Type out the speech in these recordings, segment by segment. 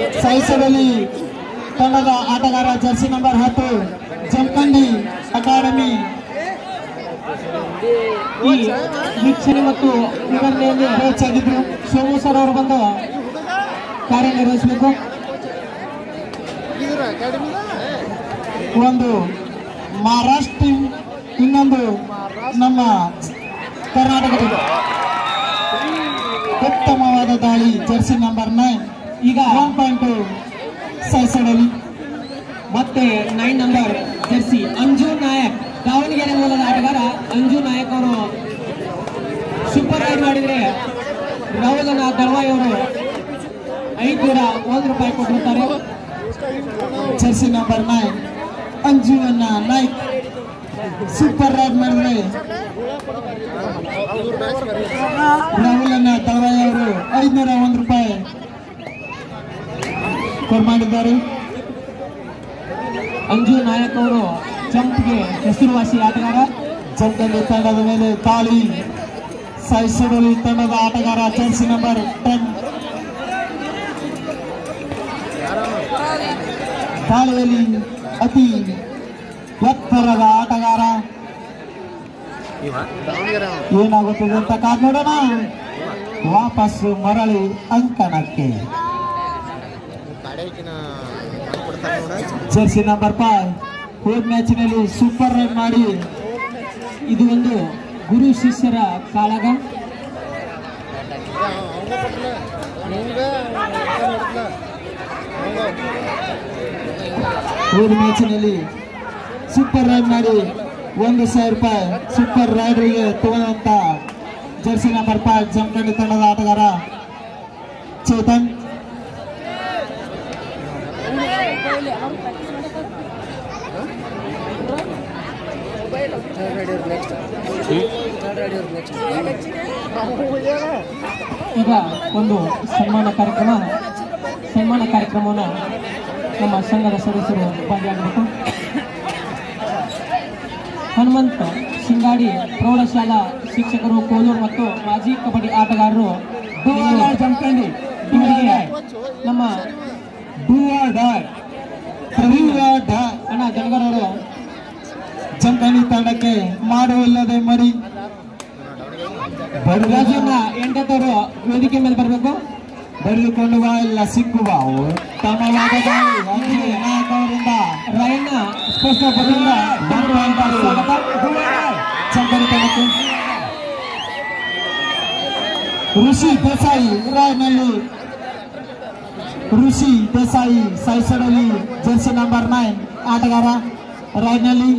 ಸಾಯಿಸದಲ್ಲಿ ತಂಡದ ಆಟಗಾರ Jersey number ಹತ್ತು ಜಮಖಂಡಿ ಅಕಾಡೆಮಿ ಈ ವೀಕ್ಷಣೆ ಮತ್ತು ವಿವರಣೆಯಲ್ಲಿ ಕೋಚ್ ಆಗಿದ್ರು ಸೋಮು ಸರ್ ಅವರು ಬಂದು ಕಾರ್ಯನಿರ್ವಹಿಸಬೇಕು ಒಂದು ಮಹಾರಾಷ್ಟ್ರ ಟೀಮ್ ಇನ್ನೊಂದು ನಮ್ಮ ಕರ್ನಾಟಕದ ಉತ್ತಮವಾದ ದಾಳಿ ಜರ್ಸಿ ನಂಬರ್ ನೈನ್ ಈಗ ಒನ್ ಪಾಯಿಂಟ್ ಸೈಸಡಲ್ಲಿ ಮತ್ತೆ nine number jersey Anju Nayak Davanagere ಮೂಲದ ಆಟಗಾರ ಅಂಜು ನಾಯಕ್ ಅವರು ಸೂಪರ್ ರೈಡ್ ಮಾಡಿದ್ರೆ ರಾಹುಲನ ದಳವಾಯಿ ಅವರು ಐದುನೂರ ಒಂದು ರೂಪಾಯಿ ಕೊಟ್ಟಿರ್ತಾರೆ ಜರ್ಸಿ ನಂಬರ್ ನೈನ್ ಅಂಜುವನ್ನ ನಾಯ್ಕ್ ಸೂಪರ್ ರೈಡ್ ಮಾಡಿದ್ರೆ ರಾಹುಲನ್ನ ತಳವಾಯಿ ಅವರು ಐದ್ನೂರ ಒಂದು ರೂಪಾಯಿ ಕೊಡ್ ಮಾಡಿದ್ದಾರೆ ಅಂಜು ನಾಯಕ್ ಅವರು ಜಂಪ್ಗೆ ಹೆಸರುವಾಸಿ ಆಟಗಾರ ಜಂಟಲ್ಲಿ ತಂಡದ ಮೇಲೆ ತಾಳಿ ಸೈಸಡಲ್ಲಿ ತಂಡದ ಆಟಗಾರ ಜರ್ಸಿ ನಂಬರ್ ಟೆನ್ ತಾಳಿಯಲ್ಲಿ ಅತಿ ಎತ್ತರದ ಆಟಗಾರ ಏನಾಗುತ್ತದೆ ಅಂತ ಕಾದ್ ನೋಡೋಣ ವಾಪಸ್ ಮರಳಿ ಅಂಕಣಕ್ಕೆ ಜರ್ಸಿ ನಂಬರ್ ಫೈವ್ ಹೋದ್ ಮ್ಯಾಚಿನಲ್ಲಿ ಸೂಪರ್ ರನ್ ಮಾಡಿ ಇದು ಒಂದು ಗುರು ಶಿಷ್ಯರ ಕಾಳಗ ಹೋದ ಮ್ಯಾಚಿನಲ್ಲಿ ಸೂಪರ್ ರನ್ ಮಾಡಿ ಒಂದು ಸಾವಿರ ರೂಪಾಯಿ ಸೂಪರ್ ರೈಡರ್ಗೆ ತಗೊಂಡಂತ ಜರ್ಸಿ ನಂಬರ್ ಫೈವ್ ಜಮಖಂಡಿ ತಂಡದ ಆಟಗಾರ ಚೇತನ್ ಈಗ ಒಂದು ಸನ್ಮಾನ ಕಾರ್ಯಕ್ರಮ ಸನ್ಮಾನ ಕಾರ್ಯಕ್ರಮವನ್ನು ನಮ್ಮ ಸಂಘದ ಸದಸ್ಯರು ಭಾಗಿಯಾಗಬೇಕು ಹನುಮಂತ ಸಿಂಗಾಡಿ ಪ್ರೌಢಶಾಲಾ ಶಿಕ್ಷಕರು ಕೋಲೂರು ಮತ್ತು ಮಾಜಿ ಕಬಡ್ಡಿ ಆಟಗಾರರು ಬೆಂಗಳೂರು ಜಮಖಂಡಿ ಇವರಿಗೆ ನಮ್ಮ ಅಣ್ಣ ಜನಗರವರು ಜಮಖಂಡಿ ತಂಡಕ್ಕೆ ಮಾಡುವಿಲ್ಲದೆ ಮರಿ ಬಡರಾಜನ ರಾಜಣ್ಣ ಎಂಟತ್ತವರು ವೇದಿಕೆ ಮೇಲೆ ಬರಬೇಕು ಬರೆದುಕೊಂಡು ಬಾ ಇಲ್ಲ ಸಿಕ್ಕುವ ಉತ್ತಮವಾದ ದಾಳಿ ಅಂಜಲಿ ನಾಯಕ್ ಅವರಿಂದ ರಾಯಣ್ಣ ಸ್ಪೋರ್ಟ್ಸ್ ಪರದಿಂದ ಸ್ವಾಗತ ಚಂದನ ತಂಡಕ್ಕೆ ಋಷಿ ದೇಸಾಯಿ ರಾಯ್ನಲ್ಲಿ ಋಷಿ ದೇಸಾಯಿ ಸೈಸಡಲ್ಲಿ ಜರ್ಸಿ ನಂಬರ್ ನೈನ್ ಆಟಗಾರ ರಾಯ್ನಲ್ಲಿ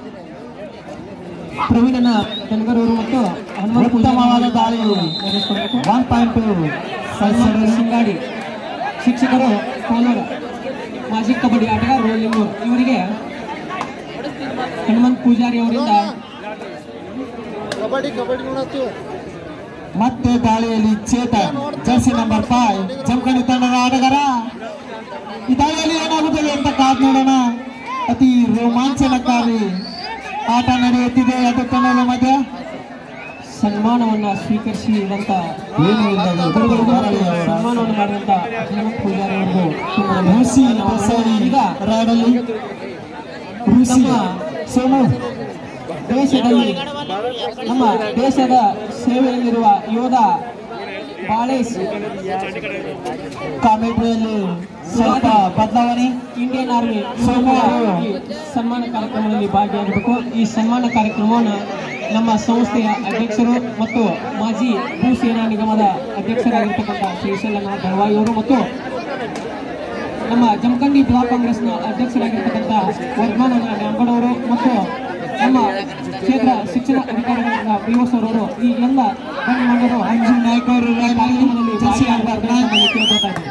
ಪ್ರವೀಣನ ಜನಗರವರು ಮತ್ತು ಹನುಮಂತ ಉತ್ತಮವಾದ ದಾಳಿ ನಡೆಸಿಕೊಡಬೇಕು ಒನ್ ಪಾಯಿಂಟ್ ಟು ಹನುಮಂತ ಸೈಸಡಲ್ಲಿ ಸಿಂಗಾಡಿ ಶಿಕ್ಷಕರು ಕೋಲಾರ ಮಾಜಿ ಕಬಡ್ಡಿ ಆಟಗಾರರು ಲಿಂಗೂರು ಇವರಿಗೆ ಹನುಮಂತ್ ಪೂಜಾರಿ ಅವರಿಂದ ಕಬಡ್ಡಿ ಕಬಡ್ಡಿ ನೋಡತ್ತೀವಿ ಮತ್ತೆ ದಾಳಿಯಲ್ಲಿ Chetan jersey number five Jamkhandi ತಂಡದ ಆಟಗಾರ ಈ ದಾಳಿಯಲ್ಲಿ ಏನಾಗುತ್ತದೆ ಅಂತ ಕಾದ್ ನೋಡೋಣ ಅತಿ ರೋಮಾಂಚನಕಾರಿ ಆಟ ನಡೆಯುತ್ತಿದೆ ಎರಡು ತಂಡದ ಮಧ್ಯೆ ಸನ್ಮಾನವನ್ನ ಸ್ವೀಕರಿಸಿದಂತ ಏನು ಇಲ್ಲ ಇದು ಗುರುಗಳು ಮರಳಿ ಅವರ ಸನ್ಮಾನವನ್ನು ಮಾಡಿದಂತ ಹನುಮಂತ್ ಪೂಜಾರಿ ಅವರಿಗೂ ತುಂಬಾ ಋಷಿ ಧನ್ಯವಾದಗಳು. ದೇಸಾಯಿ ಈಗ ರಾಡಲ್ಲಿ ಋಷಿ ನಮ್ಮ ಸೋಮು ದೇಶದಲ್ಲಿ ನಮ್ಮ ದೇಶದ ಸೇವೆಯಲ್ಲಿರುವ ಯೋಧ ಬಾಳೇಶ್ ಕಾಮಿಡಿಯಲ್ಲಿ ಸ್ವಲ್ಪ ಬದಲಾವಣೆ ಇಂಡಿಯನ್ ಆರ್ಮಿ ಸೋಮವಾರ ಈ ಸನ್ಮಾನ ಕಾರ್ಯಕ್ರಮದಲ್ಲಿ ಭಾಗಿಯಾಗಬೇಕು ಈ ಸನ್ಮಾನ ಕಾರ್ಯಕ್ರಮವನ್ನು ನಮ್ಮ ಸಂಸ್ಥೆಯ ಅಧ್ಯಕ್ಷರು ಮತ್ತು ಮಾಜಿ ಭೂ ಸೇನಾ ನಿಗಮದ ಅಧ್ಯಕ್ಷರಾಗಿರ್ತಕ್ಕಂಥ ಶ್ರೀಶೈಲನಾಥ್ ದಳವಾಯಿ ಅವರು ಮತ್ತು ನಮ್ಮ ಜಮಖಂಡಿ ಬ್ಲಾಕ್ ಕಾಂಗ್ರೆಸ್ನ ಅಧ್ಯಕ್ಷರಾಗಿರ್ತಕ್ಕಂಥ ವರ್ಧಮಾನ ನ್ಯಾಂಗಡವರು ಮತ್ತು ನಮ್ಮ ಕ್ಷೇತ್ರ ಶಿಕ್ಷಣ ಅಧಿಕಾರಿಗಳಾದ ಪಿ ಎಸ್ ಅವರು ಈ ಎಲ್ಲ ಗಣ್ಯಮಾನ್ಯರು ಅಂಜು ನಾಯ್ಕ ಅವರು ರಾಯ್ನಲ್ಲಿ ಕಾರ್ಯಕ್ರಮದಲ್ಲಿ ಜರ್ಸಿ ನಂಬರ್ ನೈನ್ ಭಾಗಿಯಾಗಬೇಕು ಕೇಳ್ಕೊತಾ ಇದ್ದೀನಿ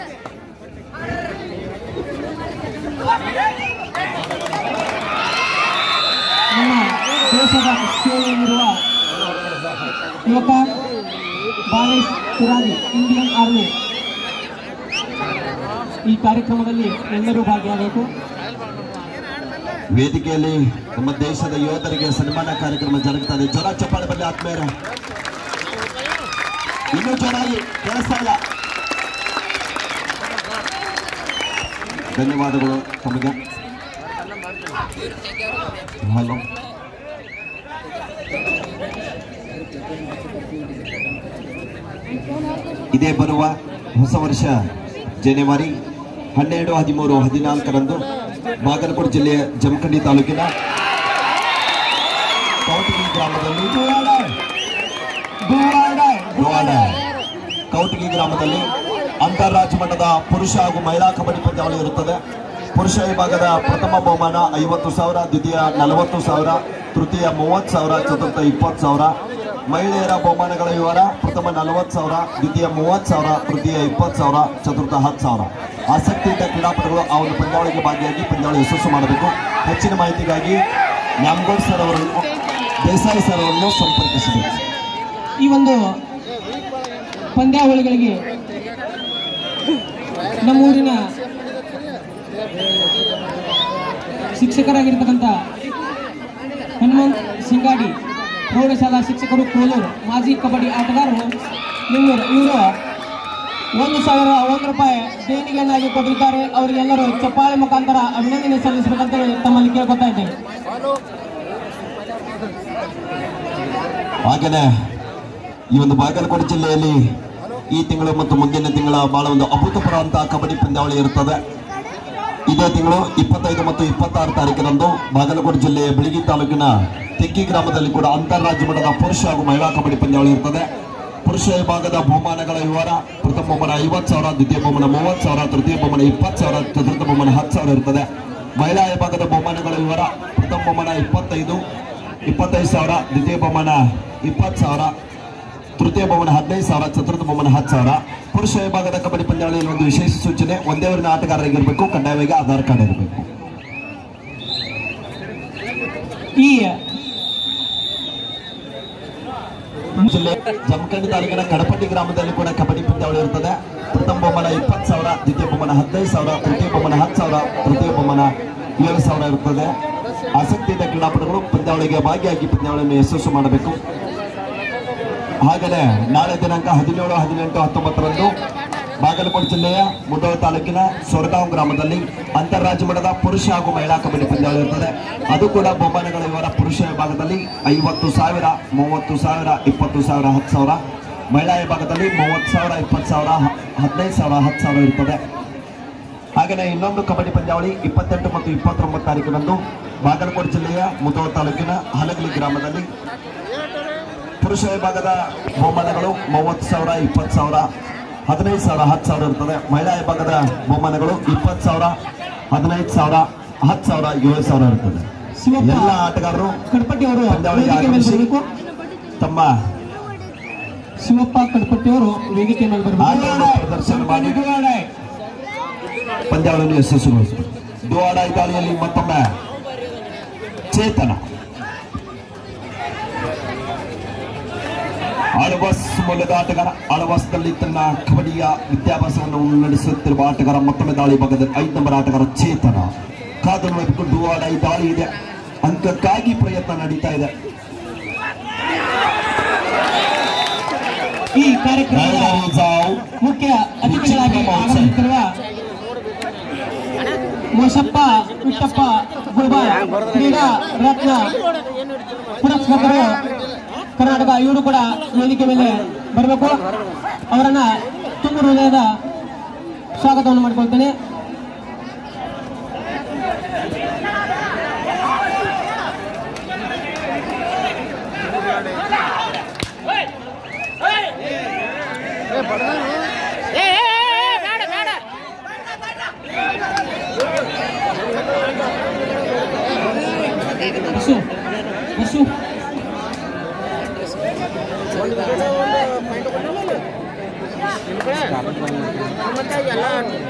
ನಮ್ಮ ದೇಶದ ಸೇವೆಯಲ್ಲಿರುವ ಯುವಕ ಬಾಲೇಶ್ ಪುರಾಣಿ ಇಂಡಿಯನ್ ಆರ್ಮಿ ಈ ಕಾರ್ಯಕ್ರಮದಲ್ಲಿ ಎಲ್ಲರೂ ಭಾಗಿಯಾಗಬೇಕು ವೇದಿಕೆಯಲ್ಲಿ ನಮ್ಮ ದೇಶದ ಯೋಧರಿಗೆ ಸನ್ಮಾನ ಕಾರ್ಯಕ್ರಮ ಜರುಗ್ತದೆ ಜ್ವರ ಚಪ್ಪಾಳೆ ಬರಲಿ ಆತ್ಮೇರ ಇನ್ನೂ ಜೋರಾಗಿ ಕೇಳಿಸ್ತಾ ಇಲ್ಲ ಧನ್ಯವಾದಗಳು ತಮಗೆ ಹಲೋ ಇದೇ ಬರುವ ಹೊಸ ವರ್ಷ ಜನವರಿ ಹನ್ನೆರಡು ಹದಿಮೂರು ಹದಿನಾಲ್ಕರಂದು ಬಾಗಲಕೋಟೆ ಜಿಲ್ಲೆಯ ಜಮಖಂಡಿ ತಾಲೂಕಿನ ಕೌಟಗಿ ಗ್ರಾಮದಲ್ಲಿ ದುವಾಡ ಕೌಟಗಿ ಗ್ರಾಮದಲ್ಲಿ ಅಂತಾರಾಜ್ಯ ಮಟ್ಟದ ಪುರುಷ ಹಾಗೂ ಮಹಿಳಾ ಕಬಡ್ಡಿ ಪಂದ್ಯಾವಳಿ ಇರುತ್ತದೆ ಪುರುಷ ವಿಭಾಗದ ಪ್ರಥಮ ಬಹುಮಾನ ಐವತ್ತು ಸಾವಿರ ದ್ವಿತೀಯ ನಲವತ್ತು ಸಾವಿರ ತೃತೀಯ ಮೂವತ್ತು ಸಾವಿರ ಚತುರ್ಥ ಇಪ್ಪತ್ತು ಸಾವಿರ ಮಹಿಳೆಯರ ಬಹುಮಾನಗಳ ವಿವರ ಪ್ರಥಮ ನಲವತ್ತು ಸಾವಿರ ದ್ವಿತೀಯ ಮೂವತ್ತು ಸಾವಿರ ತೃತೀಯ ಇಪ್ಪತ್ತು ಸಾವಿರ ಚತುರ್ಥ ಹತ್ತು ಸಾವಿರ ಆಸಕ್ತಿಯುತ ಕ್ರೀಡಾಪಟುಗಳು ಆ ಒಂದು ಪಂದ್ಯಾವಳಿಗೆ ಭಾಗಿಯಾಗಿ ಪಂದ್ಯಾವಳಿ ಯಶಸ್ಸು ಮಾಡಬೇಕು ಹೆಚ್ಚಿನ ಮಾಹಿತಿಗಾಗಿ ನ್ಯಾಮ್ಗೋಡ್ ಸರ್ ಅವರನ್ನು ದೇಸಾಯಿ ಸರ್ ಅವರನ್ನು ಸಂಪರ್ಕಿಸಬೇಕು ಈ ಒಂದು ಪಂದ್ಯಾವಳಿಗಳಿಗೆ ನಮ್ಮೂರಿನ ಶಿಕ್ಷಕರಾಗಿರ್ತಕ್ಕಂಥ ಹನುಮಂತ್ ಸಿಂಗಾಡಿ ಪ್ರೌಢಶಾಲಾ ಶಿಕ್ಷಕರು ಕೋಲೂರು ಮಾಜಿ ಕಬಡ್ಡಿ ಆಟಗಾರರು ನಿಮ್ಮೂರು ಇವರು ಒಂದು ಸಾವಿರ ಒಂದು ರೂಪಾಯಿ ದೇಣಿಗೆಯನ್ನಾಗಿ ಕೊಟ್ಟಿದ್ದಾರೆ ಅವರಿಗೆಲ್ಲರೂ ಚಪ್ಪಾಳೆ ಮುಖಾಂತರ ಅಭಿನಂದನೆ ಸಲ್ಲಿಸಬೇಕಂತ ಹೇಳಿ ತಮ್ಮಲ್ಲಿ ಕೇಳ್ಕೊತಾ ಇದ್ದೇವೆ ಹಾಗೇನೆ ಈ ಒಂದು ಬಾಗಲಕೋಟೆ ಜಿಲ್ಲೆಯಲ್ಲಿ ಈ ತಿಂಗಳು ಮತ್ತು ಮುಂದಿನ ತಿಂಗಳ ಬಹಳ ಒಂದು ಅಭೂತಪೂರ್ವಂತಹ ಕಬಡ್ಡಿ ಪಂದ್ಯಾವಳಿ ಇರುತ್ತದೆ ಇದೇ ತಿಂಗಳು ಇಪ್ಪತ್ತೈದು ಮತ್ತು ಇಪ್ಪತ್ತಾರು ತಾರೀಕಿನಂದು ಬಾಗಲಕೋಟೆ ಜಿಲ್ಲೆಯ ಬಿಳಿಗಿ ತಾಲೂಕಿನ ತೆಕ್ಕಿ ಗ್ರಾಮದಲ್ಲಿ ಕೂಡ ಅಂತಾರಾಜ್ಯ ಮಟ್ಟದ ಪುರುಷ ಹಾಗೂ ಮಹಿಳಾ ಕಬಡ್ಡಿ ಪಂದ್ಯಾವಳಿ ಇರ್ತದೆ ಪುರುಷ ವಿಭಾಗದ ಬಹುಮಾನಗಳ ವಿವರ ಪ್ರಥಮ ಬಹುಮಾನ ಐವತ್ತು ಸಾವಿರ ದ್ವಿತೀಯ ಬಹುಮಾನ ಮೂವತ್ತು ಸಾವಿರ ತೃತೀಯ ಬಹುಮಾನ ಇಪ್ಪತ್ತು ಸಾವಿರ ಚತುರ್ಥ ಬಹುಮಾನ ಹತ್ತು ಸಾವಿರ ಇರ್ತದೆ ಮಹಿಳಾ ವಿಭಾಗದ ಬಹುಮಾನಗಳ ವಿವರ ಪ್ರಥಮ ಬಹುಮಾನ ಇಪ್ಪತ್ತೈದು ಇಪ್ಪತ್ತೈದು ಸಾವಿರ ದ್ವಿತೀಯ ಬಹುಮಾನ ಇಪ್ಪತ್ತು ಸಾವಿರ ತೃತೀಯ ಬಹುಮಾನ ಹದಿನೈದು ಸಾವಿರ ಚತುರ್ಥ ಬಹುಮಾನ ಹತ್ತು ಸಾವಿರ ಪುರುಷ ವಿಭಾಗದ ಕಬಡ್ಡಿ ಪಂದ್ಯಾವಳಿಯಲ್ಲಿ ಒಂದು ವಿಶೇಷ ಸೂಚನೆ ಒಂದೇ ಊರಿನ ಆಟಗಾರರಿಗಿರಬೇಕು ಕಡ್ಡಾಯವಾಗಿ ಆಧಾರ್ ಕಾರ್ಡ್ ಇರಬೇಕು ಈ ಜಿಲ್ಲೆ ಜಮಖಂಡಿ ತಾಲೂಕಿನ ಕಡಪಟ್ಟಿ ಗ್ರಾಮದಲ್ಲಿ ಕೂಡ ಕಬಡ್ಡಿ ಪಂದ್ಯಾವಳಿ ಇರುತ್ತದೆ ಪ್ರಥಮ ಬಹುಮಾನ ಇಪ್ಪತ್ತು ಸಾವಿರ ದ್ವಿತೀಯ ಬಹುಮಾನ ಹದಿನೈದು ಸಾವಿರ ತೃತೀಯ ಬಹುಮಾನ ಹತ್ತು ಸಾವಿರ ತೃತೀಯ ಬಹುಮಾನ ಏಳು ಸಾವಿರ ಇರುತ್ತದೆ ಆಸಕ್ತಿಯಿಂದ ಕ್ರೀಡಾಪಟುಗಳು ಪಂದ್ಯಾವಳಿಗೆ ಭಾಗಿಯಾಗಿ ಪಂದ್ಯಾವಳಿಯನ್ನು ಯಶಸ್ಸು ಮಾಡಬೇಕು ಹಾಗೆಯೇ ನಾಳೆ ದಿನಾಂಕ ಹದಿನೇಳು ಹದಿನೆಂಟು ಹತ್ತೊಂಬತ್ತರಂದು ಬಾಗಲಕೋಟೆ ಜಿಲ್ಲೆಯ ಮುಡೋಳ ತಾಲೂಕಿನ ಸೊರಗಾಂವ್ ಗ್ರಾಮದಲ್ಲಿ ಅಂತಾರಾಜ್ಯ ಮಟ್ಟದ ಪುರುಷ ಹಾಗೂ ಮಹಿಳಾ ಕಬಡ್ಡಿ ಪಂದ್ಯಾವಳಿ ಇರುತ್ತದೆ ಅದು ಕೂಡ ಬಹುಮಾನಗಳ ವಿವರ ಪುರುಷ ವಿಭಾಗದಲ್ಲಿ ಐವತ್ತು ಸಾವಿರ ಮೂವತ್ತು ಸಾವಿರ ಇಪ್ಪತ್ತು ಸಾವಿರ ಹತ್ತು ಸಾವಿರ ಮಹಿಳಾ ವಿಭಾಗದಲ್ಲಿ ಮೂವತ್ತು ಸಾವಿರ ಇಪ್ಪತ್ತು ಸಾವಿರ ಹ- ಹದಿನೈದು ಸಾವಿರ ಹತ್ತು ಸಾವಿರ ಇರುತ್ತದೆ ಹಾಗೆಯೇ ಇನ್ನೊಂದು ಕಬಡ್ಡಿ ಪಂದ್ಯಾವಳಿ ಇಪ್ಪತ್ತೆಂಟು ಮತ್ತು ಇಪ್ಪತ್ತೊಂಬತ್ತು ತಾರೀಕಿನಂದು ಬಾಗಲಕೋಟೆ ಜಿಲ್ಲೆಯ ಮುದೋಳ ತಾಲೂಕಿನ ಹಲಗಲಿ ಗ್ರಾಮದಲ್ಲಿ ಪುರುಷ ವಿಭಾಗದ ಬಹುಮಾನಗಳು ಮೂವತ್ತು ಸಾವಿರ ಇಪ್ಪತ್ತು ಸಾವಿರ ಹದಿನೈದು ಸಾವಿರ ಹತ್ತು ಸಾವಿರ ಇರ್ತದೆ ಮಹಿಳಾ ವಿಭಾಗದ ಬಹುಮಾನಗಳು ಇಪ್ಪತ್ತು ಸಾವಿರ ಹದಿನೈದು ಸಾವಿರ ಹತ್ತು ಸಾವಿರ ಏಳು ಸಾವಿರ ಇರ್ತದೆ ಶಿವಪ್ಪ ಎಲ್ಲ ಆಟಗಾರರು ಕಡಪಟ್ಟಿ ಅವರು ಪಂದ್ಯಾವಳಿಗೆ ವೇದಿಕೆ ಮೇಲೆ ಆಗಮಿಸಿ ಬರಬೇಕು ತಮ್ಮ ಶಿವಪ್ಪ ಕಡಪಟ್ಟಿ ಅವರು ವೇದಿಕೆ ಮೇಲೆ ಬರಬೇಕು ಆಟವನ್ನು ಪ್ರದರ್ಶನ ಮಾಡಿ ಪಂದ್ಯಾವಳಿಯನ್ನು ಯಶಸ್ವಿಗೊಳಿಸಬೇಕು ದುವಾಡ ದಾಳಿಯಲ್ಲಿ ಮತ್ತೊಮ್ಮೆ ಚೇತನ ಆಳ್ವಾಸ್ ಮೂಲದ ಆಟಗಾರ ಆಳ್ವಾಸ್ನಲ್ಲಿ ತನ್ನ ಕಬಡ್ಡಿಯ ವಿದ್ಯಾಭ್ಯಾಸವನ್ನು ನಡೆಸುತ್ತಿರುವ ಆಟಗಾರ ಮತ್ತೊಮ್ಮೆ ದಾಳಿ ಭಾಗದಲ್ಲಿ ಐದು ನಂಬರ್ ಆಟಗಾರ ಚೇತನ ಕಾದು ನೋಡಬೇಕು ಡುವಾಡ ಈ ದಾಳಿ ಇದೆ ಅಂಕಕ್ಕಾಗಿ ಪ್ರಯತ್ನ ನಡೀತಾ ಇದೆ ಈ ಕಾರ್ಯಕ್ರಮದ ಜಾವ್ ಮುಖ್ಯ ಅತಿಥಿಗಳಾಗಿ ಆಗಮಿಸುತ್ತಿರುವ ಮೋಸಪ್ಪ ವಿಟ್ಟಪ್ಪ ಗುಲ್ಬಾರ್ ಕ್ರೀಡಾ ರತ್ನ ಪುರಸ್ಕೃತರು ಕರ್ನಾಟಕ ಇವರು ಕೂಡ ವೇದಿಕೆ ಮೇಲೆ ಬರಬೇಕು ಅವರನ್ನ ತುಂಬ ಹೃದಯದ ಸ್ವಾಗತವನ್ನು ಮಾಡಿಕೊಳ್ತೇನೆ ಏ ಏ, ಏ, ಬೇಡ ಬೇಡ ಬಸ್ಸು ಬಸ್ಸು ಮತ್ತೆ ಎಲ್ಲ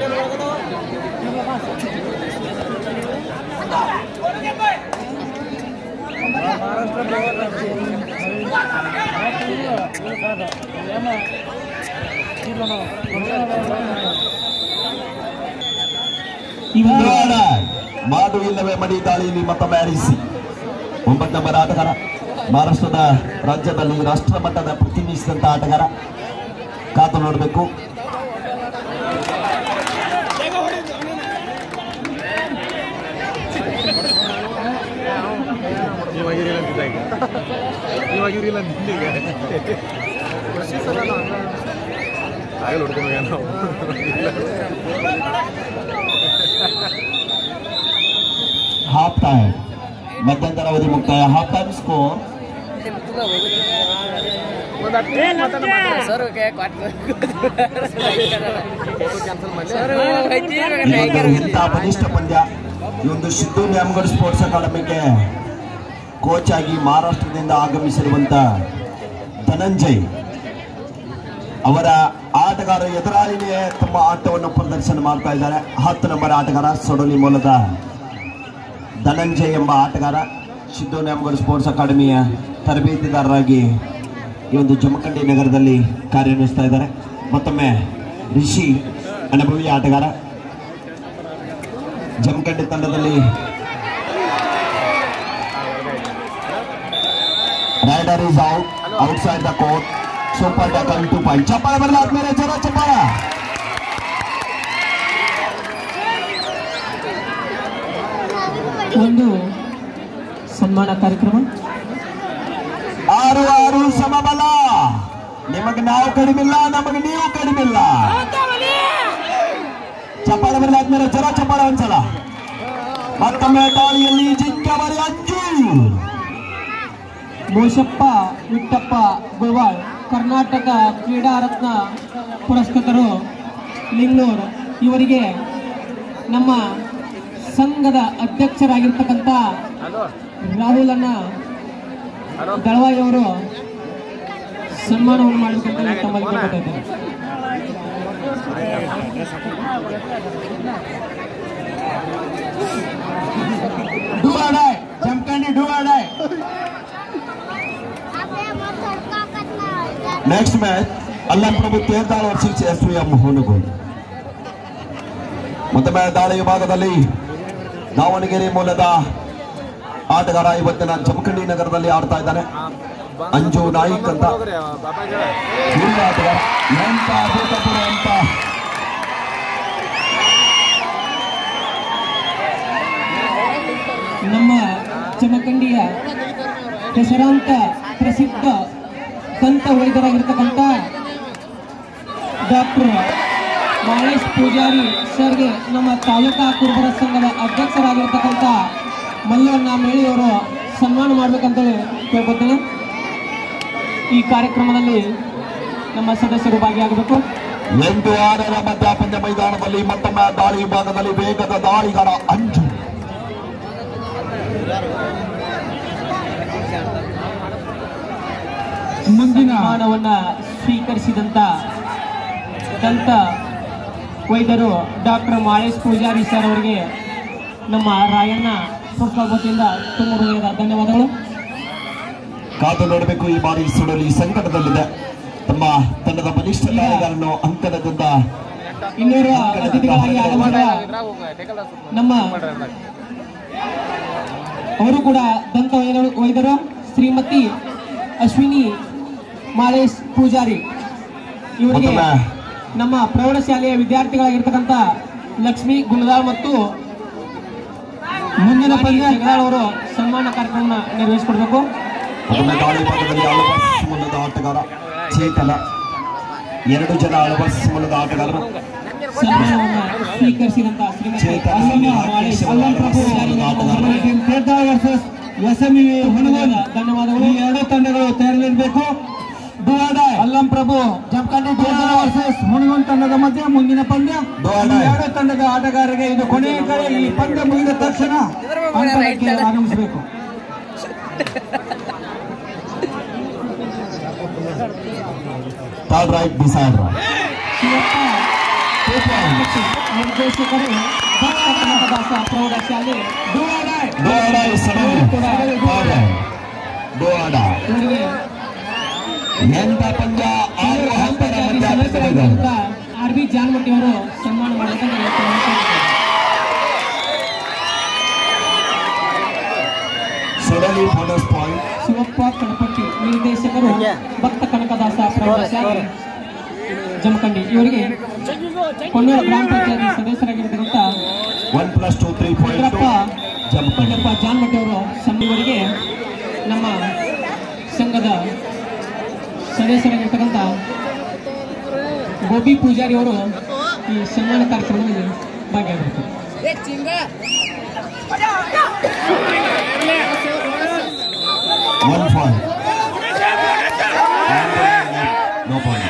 ಈ ಒಂದು ದುವಾಡ ಮಾಡು ಇಲ್ಲವೇ ಮಡಿ ದಾಳಿಯಲ್ಲಿ ಮತ್ತೊಮ್ಮೆ ಅರಿಸಿ ಒಂಬತ್ತು ನಂಬರ್ ಆಟಗಾರ ಮಹಾರಾಷ್ಟ್ರದ ರಾಜ್ಯದಲ್ಲಿ ರಾಷ್ಟ್ರ ಮಟ್ಟದ ಪ್ರತಿನಿಧಿಸಿದಂತ ಆಟಗಾರ ಕಾದು ನೋಡಬೇಕು ಗೊತ್ತಿಲ್ಲ ನಿಂದಿಗೆ ಆಗಲ್ಲ ಹುಡ್ಕೊಂಡು ನಾವು ಹಾಫ್ ಟೈಮ್ ಮಧ್ಯಂತರ ಅವಧಿ ಮುಕ್ತಾಯ ಹಾಫ್ ಟೈಮ್ ಸ್ಕೋರ್ ಸರ್ ಇವತ್ತು ಇಂಥ ಬಲಿಷ್ಠ ಪಂದ್ಯ ಈ ಒಂದು ಸಿದ್ದು ನ್ಯಾಮಗಢ ಸ್ಪೋರ್ಟ್ಸ್ ಅಕಾಡೆಮಿಗೆ ಕೋಚ್ ಆಗಿ ಮಹಾರಾಷ್ಟ್ರದಿಂದ ಆಗಮಿಸಿರುವಂತ ಧನಂಜಯ್ ಅವರ ಆಟಗಾರ ಎದುರಾಳಿನೇ ತಮ್ಮ ಆಟವನ್ನು ಪ್ರದರ್ಶನ ಮಾಡ್ತಾ ಇದ್ದಾರೆ ಹತ್ತು ನಂಬರ್ ಆಟಗಾರ ಸೊಡಲಿ ಮೂಲದ ಧನಂಜಯ್ ಎಂಬ ಆಟಗಾರ ಸಿದ್ದು ನ್ಯಾಮಗಢ ಸ್ಪೋರ್ಟ್ಸ್ ಅಕಾಡೆಮಿಯ ತರಬೇತಿದಾರರಾಗಿ ಈ ಒಂದು ಜಮಖಂಡಿ ನಗರದಲ್ಲಿ ಕಾರ್ಯನಿರ್ವಹಿಸ್ತಾ ಇದ್ದಾರೆ ಮತ್ತೊಮ್ಮೆ ರಿಷಿ ಅನುಭವಿ ಆಟಗಾರ ಜಮಖಂಡಿ ತಂಡದಲ್ಲಿ raider is out outside the court super tackle two point ಚಪ್ಪಾಳ ಬರಲ್ಲ ಆದ್ಮೇಲೆ ಜರ ಚಪ್ಪಾಳ ಒಂದು ಸನ್ಮಾನ ಕಾರ್ಯಕ್ರಮ ಆರು ಆರು ಸಮಬಲ ನಿಮಗೆ ನಾವು ಕಡಿಮಿಲ್ಲ ನಮಗೆ ನೀವು ಕಡಿಮಿಲ್ಲ ಚಪ್ಪಾಳ ಬರಲ್ಲ ಆದ್ಮೇಲೆ ಜರ ಚಪ್ಪಾಳ ಒಂದ್ಸಲ ಮತ್ತೊಮ್ಮೆ ದಾಳಿಯಲ್ಲಿ ಜಿಂಕವರಿ ಅಂಜು ಮೋಶಪ್ಪ ವಿಟ್ಟಪ್ಪ ಗುಳ್ವಾಳ್ ಕರ್ನಾಟಕ ಕ್ರೀಡಾ ರತ್ನ ಪುರಸ್ಕೃತರು ಲಿಂಗ್ನೂರ್ ಇವರಿಗೆ ನಮ್ಮ ಸಂಘದ ಅಧ್ಯಕ್ಷರಾಗಿರ್ತಕ್ಕಂಥ ರಾಹುಲಣ್ಣ ದಳವಾಯಿ ಅವರು ಸನ್ಮಾನವನ್ನು ಮಾಡಬೇಕಂತ ತಮ್ಮಲ್ಲಿ ಕೇಳ್ಕೊತಾ ಇದ್ದೇನೆ do or die Jamkhandi do or die next match Allam Prabhu Terdal ವರ್ಷಿಸಿ ಎಸ್ ವಿ ಎಂ ಹುನಗೋಡು ಮತ್ತೊಮ್ಮೆ ದಾಳಿ ವಿಭಾಗದಲ್ಲಿ ದಾವಣಗೆರೆ ಮೂಲದ ಆಟಗಾರ ಇವತ್ತಿನ ಜಮಖಂಡಿ ನಗರದಲ್ಲಿ ಆಡ್ತಾ ಇದ್ದಾನೆ ಅಂಜು ನಾಯಿಕ್ ಅಂತ ಹಿರಿಯ ಆಟಗಾರ ಎಂತ ಅಭೂತಪೂರ್ವ ಅಂತ ನಮ್ಮ ಜಮಖಂಡಿಯ ಹೆಸರಾಂತ ಪ್ರಸಿದ್ಧ ದಂತ ವೈದ್ಯರಾಗಿರ್ತಕ್ಕಂಥ ಡಾಕ್ಟರ್ ಮಹೇಶ್ ಪೂಜಾರಿ ಸರ್ಗೆ ನಮ್ಮ ತಾಲೂಕಾ ಕುರುಬರ ಸಂಘದ ಅಧ್ಯಕ್ಷರಾಗಿರ್ತಕ್ಕಂಥ ಮಲ್ಲಣ್ಣ ಮೇಳಿಯವರು ಸನ್ಮಾನ ಮಾಡ್ಬೇಕಂತೇಳಿ ಕೇಳ್ಕೊತೇನೆ ಈ ಕಾರ್ಯಕ್ರಮದಲ್ಲಿ ನಮ್ಮ ಸದಸ್ಯರು ಭಾಗಿಯಾಗಬೇಕು ಎಂಟು ಆರರ ಮಧ್ಯ ಪಂದ್ಯ ಮೈದಾನದಲ್ಲಿ ಮತ್ತೊಮ್ಮೆ ದಾಳಿ ವಿಭಾಗದಲ್ಲಿ ವೇಗದ ದಾಳಿಗಾರ ಅಂಜು ಮುಂದಿನ ಸನ್ಮಾನವನ್ನ ಸ್ವೀಕರಿಸಿದಂತ ದಂತ ವೈದ್ಯರು ಡಾಕ್ಟರ್ ಮಹೇಶ್ ಪೂಜಾರಿ ಸರ್ ಅವರಿಗೆ ನಮ್ಮ ರಾಯಣ್ಣ ಫುಟ್ಬಾಲ್ ವತಿಯಿಂದ ತುಂಬ ಹೃದಯದ ಧನ್ಯವಾದಗಳು ಕಾದು ನೋಡಬೇಕು ಈ ಬಾರಿ ಸುಡಲಿ ಸಂಕಟದಲ್ಲಿದೆ ತಮ್ಮ ತಂಡದ ಬಲಿಷ್ಠ ದಾಳಿಗಾರನ್ನು ಅಂಕಣದಿಂದ ಇನ್ನೂರು ಅತಿಥಿಗಳಾಗಿ ಆಗಮಿಸಿದ ನಮ್ಮ ಅವರು ಕೂಡ ದಂತ ವೈದ್ಯರು ವೈದ್ಯರು ಶ್ರೀಮತಿ ಅಶ್ವಿನಿ ಮಾಲೇಶ್ ಪೂಜಾರಿ ಇವರಿಗೆ ಮತ್ತೊಮ್ಮೆ ನಮ್ಮ ಪ್ರೌಢಶಾಲೆಯ ವಿದ್ಯಾರ್ಥಿಗಳಾಗಿರ್ತಕ್ಕಂಥ ಲಕ್ಷ್ಮಿ ಗುಣದಾಳ್ ಮತ್ತು ಮುಂದಿನ ಪಂದ್ಯ ಜಗದಾಳ್ ಅವರು ಸನ್ಮಾನ ಕಾರ್ಯಕ್ರಮ ನಿರ್ವಹಿಸಿಕೊಡ್ಬೇಕು ಮತ್ತೊಮ್ಮೆ ದಾಳಿ ವಿಭಾಗದಲ್ಲಿ ಅಳವರ್ಸ್ ಮೂಲದ ಆಟಗಾರ ಚೇತನ ಎರಡು ಜನ ಅಳವರ್ಸ್ ಮೂಲದ ಆಟಗಾರರು ಸನ್ಮಾನವನ್ನ ಸ್ವೀಕರಿಸಿದಂತ ಶ್ರೀಮತಿ ಚೇತನ ಅಶ್ವಿನಿ ಮಾಲೇಶ್ ಅಲ್ಲಂ ಪ್ರಭು ಆಟಗಾರರು ತೇರ್ದಾಳ್ ವರ್ಸಸ್ ಎಸ್ಎಂಇ ಹುಣಗೋಲ್ ಧನ್ಯವಾದಗಳು ಈ ಎರಡು ತಂಡಗಳು ತಯಾರಿರಬೇಕು ಅಲ್ಲಂ ಪ್ರಭು ಜಮಖಂಡಿ ತೇರ್ದಾಳ್ ವರ್ಸಸ್ ಹುಣಗೋಲ್ ತಂಡದ ಮಧ್ಯೆ ಮುಂದಿನ ಪಂದ್ಯ ಈ ಎರಡು ತಂಡದ ಆಟಗಾರರಿಗೆ ಇದು ಕೊನೆಯ ಕಡೆ ಈ ಪಂದ್ಯ ಮುಗಿದ ತಕ್ಷಣ ಅಂಕಣಕ್ಕೆ ಆಗಮಿಸಬೇಕು ಥರ್ಡ್ ರೈಟ್ ಡಿಸೈಡ್ ಶಿವಪ್ಪ ನಿರ್ದೇಶಕರು ಭಕ್ತ ಕನಕದಾಸ ಪ್ರೌಢಶಾಲೆ ಇವರಿಗೆ ಎಂತ ಪಂದ್ಯ ಆರು ಹಂತರ ಮಧ್ಯ ಪಂದ್ಯವಿದೆ. ಸದಸ್ಯರಾಗಿದ್ದಂತ ಆರ್ ಬಿ ಜಾನ್ಮಟ್ಟಿ ಅವರು ಸನ್ಮಾನ ಮಾಡಬೇಕಂತ ಸೊಡಲಿ ಬೋನಸ್ ಪಾಯಿಂಟ್ ಶಿವಪ್ಪ ಕಣಪಟ್ಟಿ ನಿರ್ದೇಶಕರು ಭಕ್ತ ಕನಕದಾಸ ಪ್ರೌಢಶಾಲೆ ಜಮಖಂಡಿ ಇವರಿಗೆ ಕೊಣ್ಣೂರು ಗ್ರಾಮ ಪಂಚಾಯತಿ ಸದಸ್ಯರಾಗಿರ್ತಕ್ಕಂಥ one plus two three point Chandrappa ಜಂಪ್ ಪಂಡಪ್ಪ ಜಾನ್ಮಟ್ಟಿ ಅವರು ಸನ್ನಿವರಿಗೆ ನಮ್ಮ ಸಂಘದ ಸದಸ್ಯರಾಗಿರ್ತಕ್ಕಂಥ ಗೋಪಿ ಪೂಜಾರಿ ಅವರು ಈ ಸನ್ಮಾನ ಕಾರ್ಯಕ್ರಮದಲ್ಲಿ ಭಾಗಿಯಾಗಿರ್ತಾರೆ One point. No point.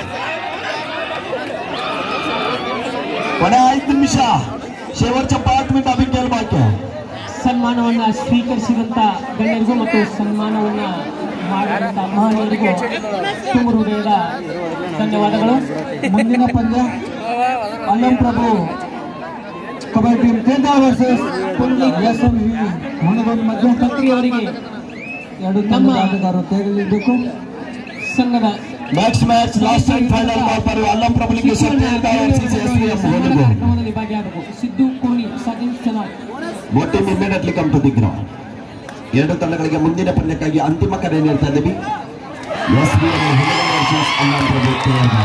ಕೊನೆ ಐದು ನಿಮಿಷ शेवटच्या पाच मिनिट अभी केलं बाकी ಸನ್ಮಾನವನ್ನ ಸ್ವೀಕರಿಸಿದಂತ ಗಣ್ಯರಿಗೂ ಮತ್ತು ಸನ್ಮಾನವನ್ನ ಮಾಡಿದಂತ ಮಹನೀಯರಿಗೂ ತುಂಬ ಹೃದಯದ ಧನ್ಯವಾದಗಳು ಮುಂದಿನ ಪಂದ್ಯ ಅಲ್ಲಂ ಪ್ರಭು ಕಬಡ್ಡಿ ಟೀಮ್ ಕೇಂದ್ರ ವರ್ಸಸ್ ಎಸ್ ಎಂ ಮುಂದೊಂದು ಮಧ್ಯ ಕತ್ರಿ ಅವರಿಗೆ ಎರಡು ನಮ್ಮ ತಂಡದ ಆಟಗಾರರು ತೆಗೆದಿರಬೇಕು ಸಂಘದ next match last and final ball पर अल्लम पब्लिकेशन ಕಾರ್ಯಕ್ರಮದಲ್ಲಿ ಭಾಗಿಯಾಗಬೇಕು ಸಿದ್ದು ಕೋಣಿ ಸಜಿನ್ ಚೆನ್ನಾಗಿ both team immediately come to the ground ಎರಡು ತಂಡಗಳಿಗೆ ಮುಂದಿನ ಪಂದ್ಯಕ್ಕಾಗಿ ಅಂತಿಮ ಕರೆ ನೀಡ್ತಾ ಇದ್ದೀವಿ ಎಸ್ ಬಿ ಅಲ್ಲಂ ಪ್ರಭು ಕೇರಳ.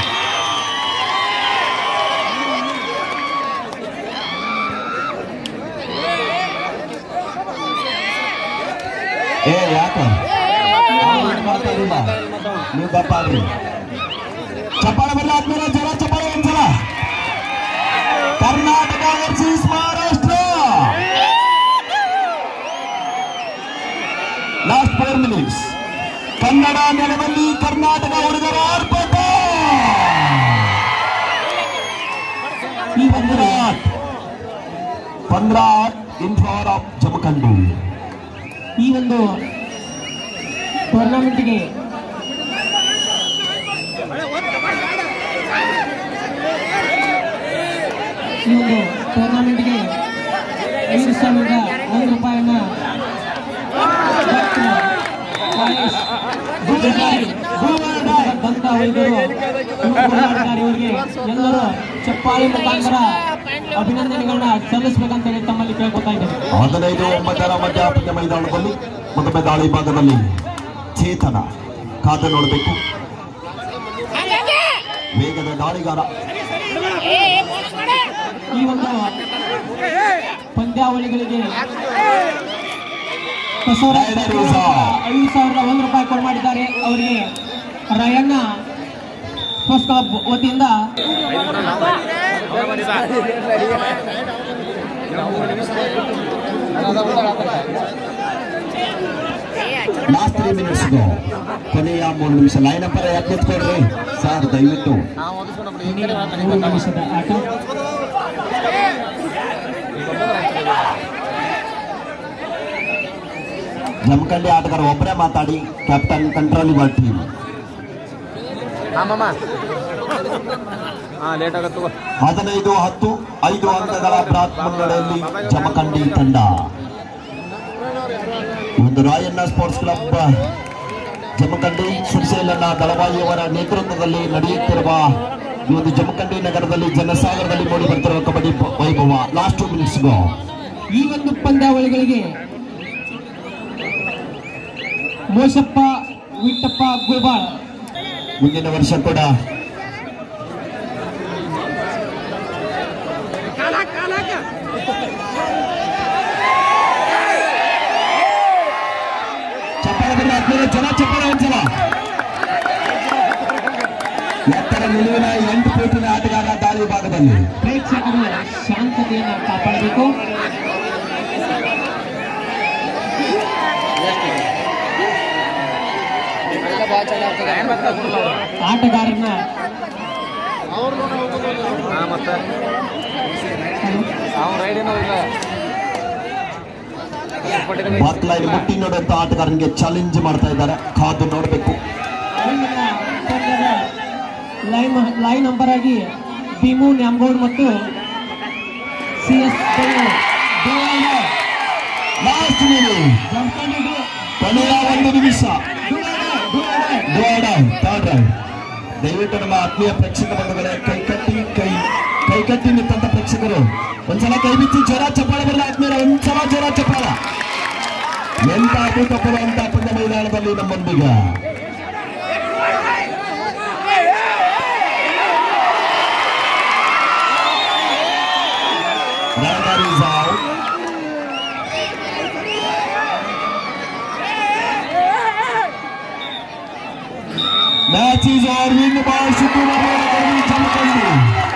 ಏ ಯಾಕ ಅವ್ರು ಮಾತಾಡಿಲ್ಲ ನೀವು ಗಪ್ಪ ಆಗ್ರಿ ಚಪ್ಪಾಳೆ ಬರಲ್ಲ ಆದ್ಮೇಲೆ ಜರ ಚಪ್ಪಾಳೆ ಒಂದ್ಸಲ Karnataka versus Maharashtra last four minutes Kannada ನೆಲದಲ್ಲಿ ಕರ್ನಾಟಕ ಹುಡುಗರ ಆರ್ಭಟ ಈ ಪಂದ್ರಾಟ್ ಪಂದ್ರಾಟ್ ಇನ್ ಫಾರ್ ಆಫ್ ಜಮಖಂಡಿ ಈ ಒಂದು ಟೂರ್ನಮೆಂಟ್ಗೆ ಈ ಒಂದು ಟೂರ್ನಮೆಂಟ್ಗೆ ಐದು ಸಾವಿರದ ಒಂದು ರೂಪಾಯಿಯನ್ನ ಡಾಕ್ಟರ್ ಮಹೇಶ್ ಗುಡ್ಡಗಾರಿ, ದಂತ ವೈದ್ಯರು ಗುಡ್ಡಗಾರಿ ಅವರಿಗೆ ಎಲ್ಲರೂ ಚಪ್ಪಾಳಿ ಮುಖಾಂತರ ಅಭಿನಂದನೆಗಳನ್ನ ಸಲ್ಲಿಸಬೇಕಂತ ಹೇಳಿ ತಮ್ಮಲ್ಲಿ ಕೇಳ್ಕೊತಾ ಇದ್ದೇನೆ ಹದಿನೈದು ಒಂಬತ್ತರ ಮಧ್ಯಾಹ್ನ ಮೈದಾನದಲ್ಲಿ ಮೊದಲ ದಾಳಿ ಭಾಗದಲ್ಲಿ ಚೇತನ ಕಾದು ನೋಡಬೇಕು ವೇಗದ ದಾಳಿಗಾರ ಈ ಒಂದು ಪಂದ್ಯಾವಳಿಗಳಿಗೆ ಬಸವರಾಜ್ ರೈಡರ್ ಉತ್ಸವ. ಐದು ಸಾವಿರದ ಒಂದು ರೂಪಾಯಿ ಕೊಡು ಮಾಡಿದ್ದಾರೆ ಅವರಿಗೆ ರಯಣ್ಣ ಸ್ಪೋರ್ಟ್ಸ್ ಕ್ಲಬ್ ವತಿಯಿಂದ ಲಾಸ್ಟ್ ತ್ರೀ ಮಿನಿಟ್ಸ್ ಕೊನೆಯ ಮೂರು ನಿಮಿಷ ಲೈನ್ ಅಪ್ಪರ ಯಾಕೆ ನಿಂತ್ಕೊಡ್ರಿ ಸರ್ ದಯವಿಟ್ಟು ಮೂರು ನಿಮಿಷದ ಆಟ ಜಮಖಂಡಿ ಆಟಗಾರ ಒಬ್ಬರೇ ಮಾತಾಡಿ ಕ್ಯಾಪ್ಟನ್ ಕಂಟ್ರೋಲ್ ಯುವರ್ ಟೀಮ್ ಆಮಮ್ಮ ಹಾ ಲೇಟ್ ಆಗತ್ತು ತಗೋ. ಹದಿನೈದು ಹತ್ತು ಐದು ಅಂಕಗಳ ಬ್ರಾತ್ ಮುನ್ನಡೆಯಲ್ಲಿ ಜಮಖಂಡಿ ತಂಡ ಈ ಒಂದು ರಾಯಣ್ಣ ಸ್ಪೋರ್ಟ್ಸ್ ಕ್ಲಬ್ ಜಮಖಂಡಿ ಸುರ್ಸೇಲನ್ನ ದಳವಾಯಿಯವರ ನೇತೃತ್ವದಲ್ಲಿ ನಡೆಯುತ್ತಿರುವ ಈ ಒಂದು ಜಮಖಂಡಿ ನಗರದಲ್ಲಿ ಜನಸಾಗರದಲ್ಲಿ ಮೂಡಿ ಬರ್ತಿರುವ ಕಬಡ್ಡಿ ಪ- ವೈಭವ ಲಾಸ್ಟ್ ಟು ಮಿನಿಟ್ಸ್ ಗೋ ಈ ಒಂದು ಪಂದ್ಯಾವಳಿಗಳಿಗೆ ಮೋಸಪ್ಪ ವಿಟ್ಟಪ್ಪ ಗೋಬಾಳ್ ಮುಂದಿನ ವರ್ಷ ಕೂಡ ಚಪ್ಪಾಳೆ ಬರಲಿ ಆದ್ಮೇಲೆ ಜನ ಚಪ್ಪಾಳೆ ಒಂದ್ಸಲ ಎತ್ತರ ನಿಲುವಿನ ಎಂಟು ಫೀಟಿನ ಆಟಗಾರ ದಾಳಿ ಭಾಗದಲ್ಲಿ ಪ್ರೇಕ್ಷಕರು ಶಾಂತತೆಯನ್ನು ಕಾಪಾಡಬೇಕು ಆಟಗಾರನ ಹಾ ಮತ್ತೆ ಅವ್ನು ರೈಡ್ ಏನೋ ಇಲ್ಲ ಬಾತ್ ಲೈನ್ ಮುಟ್ಟಿ ನೋಡುವಂತ ಆಟಗಾರನಿಗೆ ಚಾಲೆಂಜ್ ಮಾಡ್ತಾ ಇದ್ದಾರೆ ಕಾದು ನೋಡಬೇಕು ಮುಂದಿನ ಪಂದ್ಯದ ಲೈನ್ ಲೈನ್ ನಂಬರ್ ಆಗಿ ಭೀಮು ನ್ಯಾಮಗೌಡ್ ಮತ್ತು ಸಿ ಎಸ್ ಲಾಸ್ಟ್ ಕೊನೆಯ ಒಂದು ನಿಮಿಷ ಥರ್ಡ್ ರೈಡ್ ದಯವಿಟ್ಟು ನಮ್ಮ ಆತ್ಮೀಯ ಪ್ರೇಕ್ಷಕ ಬಂಧುಗಳೇ ಕೈ ಕಟ್ಟಿ ಕೈ ಕೈ ಕಟ್ಟಿ ನಿಂತಂತ ಪ್ರೇಕ್ಷಕರು ಒಂದ್ಸಲ ಕೈ ಬಿಚ್ಚಿ ಜ್ವರ ಚಪ್ಪಾಳೆ ಬರಲ್ಲ ಆದ್ಮೇಲೆ ಒಂದ್ಸಲ ಜ್ವರ ಚಪ್ಪಾಳ ಎಂತ ಅಭೂತಪೂರ್ವ ಅಂತ ಪಂದ್ಯ ಮೈದಾನದಲ್ಲಿ ನಮ್ಮೊಂದಿಗೆ Radar is out. Match is our win by Suttur Jamkhandi